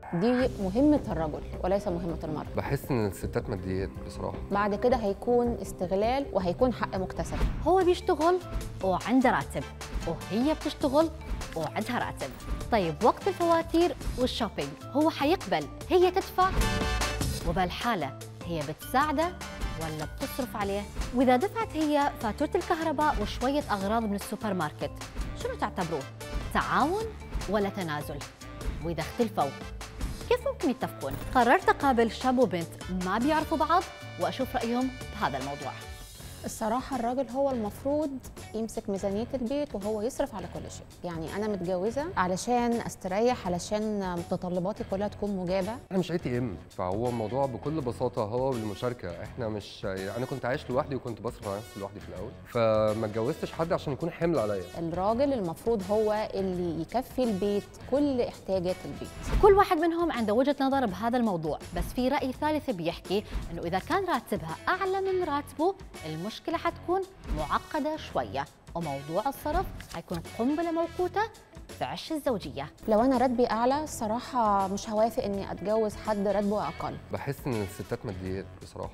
دي مهمة الرجل وليس مهمة المرأة بحس ان الستات ماديات بصراحه بعد كده هيكون استغلال وهيكون حق مكتسب هو بيشتغل وعنده راتب وهي بتشتغل وعندها راتب طيب وقت الفواتير والشوبينج هو حيقبل هي تدفع وبهالحالة هي بتساعده ولا بتصرف عليه وإذا دفعت هي فاتورة الكهرباء وشوية أغراض من السوبر ماركت شنو تعتبروه؟ تعاون ولا تنازل؟ وإذا اختلفوا كيف ممكن يتفقون؟ قررت أقابل شاب وبنت ما بيعرفوا بعض وأشوف رأيهم بهذا الموضوع الصراحة الراجل هو المفروض يمسك ميزانية البيت وهو يصرف على كل شيء يعني أنا متجوزة علشان أستريح علشان متطلباتي كلها تكون مجابة احنا مش اي تي ام فهو الموضوع بكل بساطه هو بالمشاركه احنا مش انا كنت عايش لوحدي وكنت بصرف على نفسي لوحدي في الاول فما اتجوزتش حد عشان يكون حمل عليا الراجل المفروض هو اللي يكفي البيت كل احتياجات البيت كل واحد منهم عنده وجهة نظر بهذا الموضوع بس في رأي ثالث بيحكي أنه إذا كان راتبها أعلى من راتبه المشكلة حتكون معقدة شوية وموضوع الصرف حيكون قنبلة موقوتة في عش الزوجية لو أنا راتبي أعلى الصراحة مش هوافق إني أتجوز حد راتبه أقل بحس ان الستات ماديات بصراحه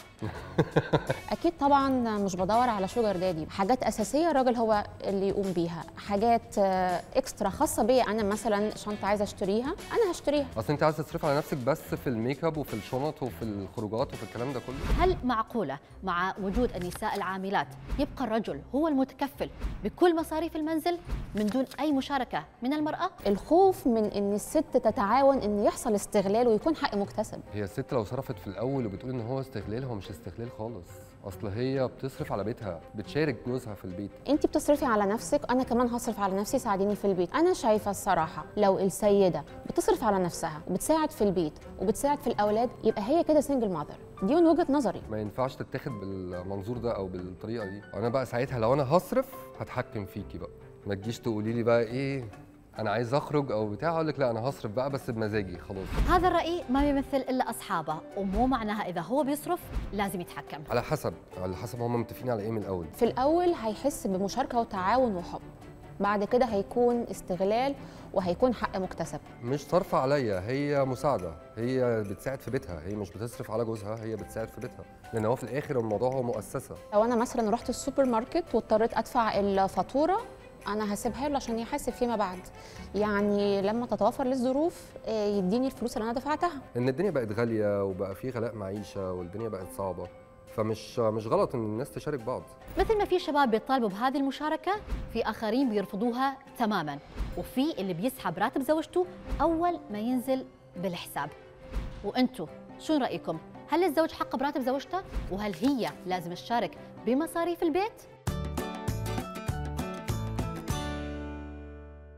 اكيد طبعا مش بدور على شوجر دادي حاجات اساسيه الراجل هو اللي يقوم بيها حاجات آه، اكسترا خاصه بيا انا مثلا شنطه عايزه اشتريها انا هشتريها اصل انت عايز تصرف على نفسك بس في الميك اب وفي الشنط وفي الخروجات وفي الكلام ده كله هل معقولة مع وجود النساء العاملات يبقى الرجل هو المتكفل بكل مصاريف المنزل من دون أي مشاركة من المرأة؟ الخوف من ان الست تتعاون ان يحصل استغلال ويكون حق مكتسب هي الست لو صرفت في الاول وبتقول ان هو استغلال هو مش استغلال خالص اصل هي بتصرف على بيتها بتشارك جوزها في البيت انت بتصرفي على نفسك انا كمان هصرف على نفسي ساعديني في البيت انا شايفه الصراحه لو السيده بتصرف على نفسها وبتساعد في البيت وبتساعد في الاولاد يبقى هي كده سنجل ماذر دي من وجهه نظري ما ينفعش تتاخد بالمنظور ده او بالطريقه دي انا بقى ساعتها لو انا هصرف هتحكم فيكي بقى ما تجيش تقولي لي بقى ايه انا عايز اخرج او بتاع اقول لك لا انا هصرف بقى بس بمزاجي خلاص هذا الرأي ما يمثل إلا أصحابه ومو معناها إذا هو بيصرف لازم يتحكم على حسب على حسب هم متفقين على ايه من الاول في الاول هيحس بمشاركه وتعاون وحب بعد كده هيكون استغلال وهيكون حق مكتسب مش صرف عليا هي مساعده هي بتساعد في بيتها هي مش بتصرف على جوزها هي بتساعد في بيتها لان هو في الاخر الموضوع هو مؤسسه لو انا مثلا رحت السوبر ماركت واضطريت ادفع الفاتوره انا هسيبها له عشان يحاسب فيما بعد يعني لما تتوفر لي الظروف آه، يديني الفلوس اللي انا دفعتها ان الدنيا بقت غاليه وبقى في غلاء معيشه والدنيا بقت صعبه فمش مش غلط ان الناس تشارك بعض مثل ما في شباب بيطالبوا بهذه المشاركة في آخرين بيرفضوها تماما وفي اللي بيسحب راتب زوجته أول ما ينزل بالحساب وأنتوا شو رأيكم؟ هل الزوج حق براتب زوجته؟ وهل هي لازم تشارك بمصاريف البيت؟